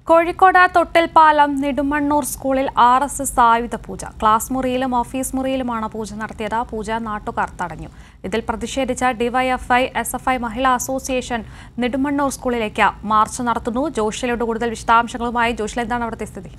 കോഴിക്കോട് തൊട്ടിൽപ്പാലം നെടുമണ്ണൂർ സ്കൂളിൽ R S S ആയുധ പൂജ class മുറിയിലും office മുറിയിലുമാണ് പൂജ നടത്തിയത് പൂജ നാട്ടുകാർ തടഞ്ഞു ഇതിൽ പ്രതിഷേധിച്ച DYFI S F I Mahila association Nedumannoor സ്കൂളിലേക്ക് മാർച്ച് നടത്തുന്നു ജോഷിലയുടെ കൂടുതൽ വിശദാംശങ്ങളുമായി ജോഷിൽ എന്താണ് അവിടുത്തെ സ്ഥിതി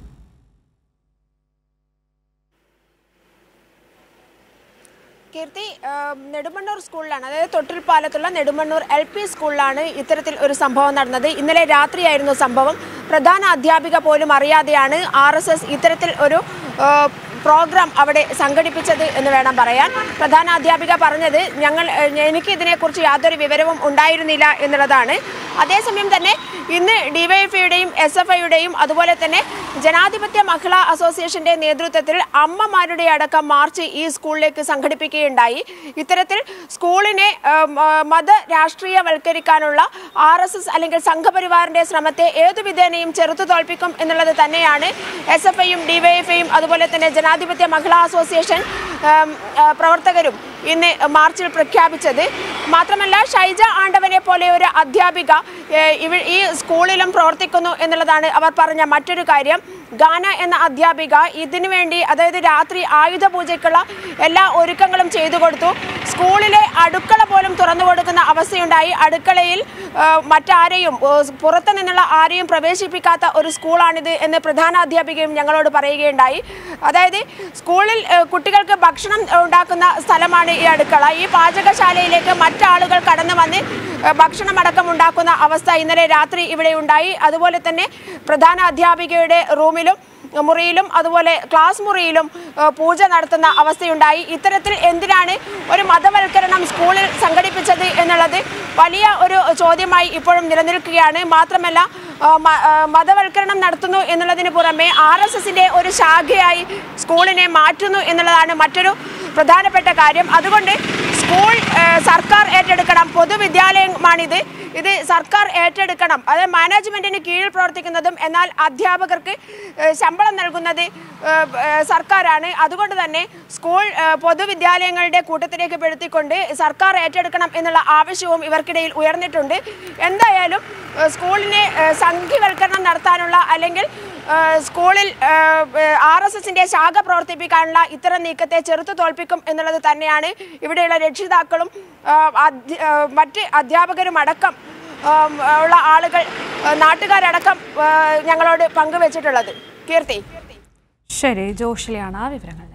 കീർത്തി ആം, നെടുമണ്ണൂർ സ്കൂളിലാണ് അതായത് തൊട്ടിൽപ്പാലത്തുള്ള നെടുമണ്ണൂർ എൽ പി സ്കൂളിലാണ് ഇത്തരത്തിൽ ഒരു സംഭവം നടന്നത് ഇന്നലെ രാത്രിയായിരുന്നു സംഭവം പ്രധാന അധ്യാപിക പോലും അറിയാതെയാണ് ആർ എസ് എസ് ഇത്തരത്തിൽ ഒരു ആ, പ്രോഗ്രാം അവിടെ സംഘടിപ്പിച്ചത് എന്ന് വേണം പറയാൻ പ്രധാന അധ്യാപിക പറഞ്ഞത് ഞങ്ങൾ ഏ, എനിക്ക് ഇതിനെക്കുറിച്ച് യാതൊരു വിവരവും ഉണ്ടായിരുന്നില്ല എന്നുള്ളതാണ് അതേസമയം തന്നെ ഇന്ന് ഡിവൈഎഫ്ഐയുടെയും എസ് എഫ് ഐയുടെയും അതുപോലെ തന്നെ ജനാധിപത്യ മഹിളാ അസോസിയേഷന്റെ നേതൃത്വത്തിൽ അമ്മമാരുടെ അടക്കം മാർച്ച് ഈ സ്കൂളിലേക്ക് സംഘടിപ്പിക്കുകയുണ്ടായി ഇത്തരത്തിൽ സ്കൂളിനെ ഉം, ആ, മത രാഷ്ട്രീയവൽക്കരിക്കാനുള്ള ആർ എസ് എസ് അല്ലെങ്കിൽ സംഘപരിവാറിന്റെ ശ്രമത്തെ ഏതു വിധേനയും ചെറുത്തു തോൽപ്പിക്കും എന്നുള്ളത് തന്നെയാണ് എസ് എഫ് ഐയും ഡിവൈഎഫ്ഐയും അതുപോലെ തന്നെ ജനാധിപത്യ മഹിളാ അസോസിയേഷൻ ഉം, ആ, പ്രവർത്തകരും ഇന്ന് മാർച്ചിൽ പ്രഖ്യാപിച്ചത് മാത്രമല്ല ഷൈജ ആണ്ടവനെ പോലെ ഒരു അധ്യാപിക ഏഹ്, ഇവ ഈ സ്കൂളിലും പ്രവർത്തിക്കുന്നു എന്നുള്ളതാണ് അവർ പറഞ്ഞ മറ്റൊരു കാര്യം ഗാന എന്ന അധ്യാപിക ഇതിനു വേണ്ടി അതായത് രാത്രി ആയുധ പൂജയ്ക്കുള്ള എല്ലാ ഒരുക്കങ്ങളും ചെയ്തു കൊടുത്തു സ്കൂളിലെ അടുക്കള പോലും തുറന്നു കൊടുക്കുന്ന അവസ്ഥയുണ്ടായി അടുക്കളയിൽ ഏഹ്, മറ്റാരെയും ഏഹ്, പുറത്തു നിന്നുള്ള ആരെയും പ്രവേശിപ്പിക്കാത്ത ഒരു സ്കൂളാണിത് എന്ന് പ്രധാന അധ്യാപികയും ഞങ്ങളോട് പറയുകയുണ്ടായി അതായത് സ്കൂളിൽ ഏഹ്, കുട്ടികൾക്ക് ഭക്ഷണം ഉണ്ടാക്കുന്ന സ്ഥലമാണ് ഈ അടുക്കള ഈ പാചകശാലയിലേക്ക് മറ്റാളുകൾ കടന്നു വന്ന് ഏഹ്, ഭക്ഷണമടക്കം ഉണ്ടാക്കുന്ന അവസ്ഥ ഇന്നലെ രാത്രി ഇവിടെ ഉണ്ടായി അതുപോലെ തന്നെ പ്രധാന അധ്യാപികയുടെ റൂമിലും മുറിയിലും അതുപോലെ ക്ലാസ് മുറിയിലും ഏഹ്, പൂജ നടത്തുന്ന അവസ്ഥയുണ്ടായി ഇത്തരത്തിൽ എന്തിനാണ് ഒരു മതവൽക്കരണം സ്കൂളിൽ സംഘടിപ്പിച്ചത് എന്നുള്ളത് വലിയ ഒരു ചോദ്യമായി ഇപ്പോഴും നിലനിൽക്കുകയാണ് മാത്രമല്ല ആ, മ- ആ, മതവൽക്കരണം നടത്തുന്നു എന്നുള്ളതിന് പുറമെ ആർ എസ് എസിന്റെ ഒരു ശാഖയായി സ്കൂളിനെ മാറ്റുന്നു എന്നുള്ളതാണ് മറ്റൊരു പ്രധാനപ്പെട്ട കാര്യം അതുകൊണ്ട് സ്കൂൾ ആ, സർക്കാർ ഏറ്റെടുക്കണം പൊതുവിദ്യാലയമാണിത് ഇത് സർക്കാർ ഏറ്റെടുക്കണം അത് മാനേജ്മെന്റിന് കീഴിൽ പ്രവർത്തിക്കുന്നതും എന്നാൽ അധ്യാപകർക്ക് ആ, ശമ്പളം നൽകുന്നത് ആ, ആ, സർക്കാരാണ് അതുകൊണ്ട് തന്നെ സ്കൂൾ ആ, പൊതുവിദ്യാലയങ്ങളുടെ കൂട്ടത്തിലേക്ക് പെടുത്തിക്കൊണ്ട് സർക്കാർ ഏറ്റെടുക്കണം എന്നുള്ള ആവശ്യവും ഇവർക്കിടയിൽ ഉയർന്നിട്ടുണ്ട് എന്തായാലും ആ, സ്കൂളിനെ ആ, സംഘീവൽക്കരണം നടത്താനുള്ള അല്ലെങ്കിൽ ആ, സ്കൂളിൽ ആർ എസ് എസിന്റെ ശാഖ പ്രവർത്തിപ്പിക്കാനുള്ള ഇത്തരം നീക്കത്തെ ചെറുത്തു തോൽപ്പിക്കും എന്നുള്ളത് തന്നെയാണ് ഇവിടെയുള്ള രക്ഷിതാക്കളും ആ, അധ്യ- ആ, മറ്റ് അധ്യാപകരും അടക്കം ആ, ഉള്ള ആളുകൾ ആ, നാട്ടുകാരടക്കം ആ, ഞങ്ങളോട് പങ്കുവച്ചിട്ടുള്ളത് കീർത്തി ശരി ജോഷിലാണ് വിവരങ്ങൾ